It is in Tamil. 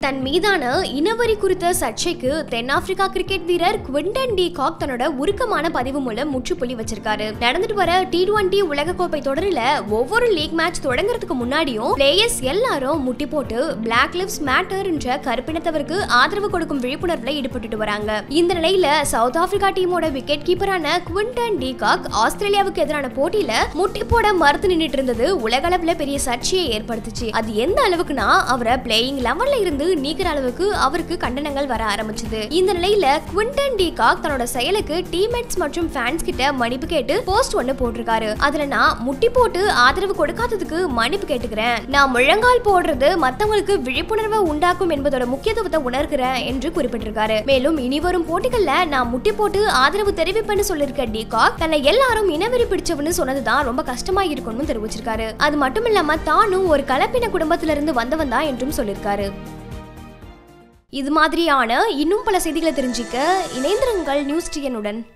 தன் மீதான இனவரி குறித்த சர்ச்சைக்கு தென்னாப்பிரிக்கா கிரிக்கெட் வீரர் குவிண்டன் டி காக் தன்னோட உருக்கமான பதிவு மூலம் முற்றுப்புள்ளி வச்சிருக்காரு நடந்துட்டு வர டி டுவெண்டி உலகக்கோப்பை தொடரில் ஒவ்வொரு லீக் மேட்ச் தொடங்குறதுக்கு முன்னாடியும் பிளேயர்ஸ் எல்லாரும் முட்டி போட்டு பிளாக் லிவ்ஸ் மேட்டர் என்ற கருப்பினத்தவருக்கு ஆதரவு கொடுக்கும் விழிப்புணர்வுல ஈடுபட்டுட்டு வராங்க இந்த நிலையில சவுத் ஆப்பிரிக்கா டீமோட விக்கெட் கீப்பரான குவிண்டன் டி காக் ஆஸ்திரேலியாவுக்கு எதிரான போட்டியில முட்டி போட மறுத்து நின்னுட்டு இருந்தது உலக அளவுல பெரிய சர்ச்சையை ஏற்படுத்துச்சு அது எந்த அளவுக்குனா அவரை பிளேயிங் லெவல்ல இருந்து நீக்கிற அளவுக்கு அவருக்கு கண்டனங்கள் வர ஆரம்பிச்சது இந்த நிலையில குவிண்டன் டி காக் தன்னோட செயலுக்கு டீம்மேட்ஸ் மற்றும் ஃபேன்ஸ் கிட்ட மன்னிப்பு கேட்டு போஸ்ட் ஒன்னு போட்டிருக்காரு அதுல நான் முட்டி போட்டு ஆதரவு கொடுக்காததுக்கு மன்னிப்பு கேட்டுக்கிறேன் நான் முழங்கால் போடுறது மத்தவங்களுக்கு விழிப்புணர்வை உண்டாக்கும் என்பதோட முக்கியத்துவத்தை உணர்கிறேன் என்று குறிப்பிட்டிருக்காரு மேலும் இனி வரும் போட்டிகள்ல நான் முட்டி போட்டு ஆதரவு தெரிவிப்பேன்னு சொல்லியிருக்க டி காக் தன்னை எல்லாரும் இனவெறி பிடிச்சவன்னு சொன்னதுதான் ரொம்ப கஷ்டமா இருக்கும்னு தெரிவிச்சிருக்காரு அது மட்டும் இல்லாம தானும் ஒரு கலப்பின குடும்பத்திலிருந்து வந்தவன் தான் என்றும் சொல்லியிருக்காரு இது மாதிரியான இன்னும் பல செய்திகளை தெரிஞ்சுக்க இணைந்திருங்கள் நியூஸ் டிஎனுடன்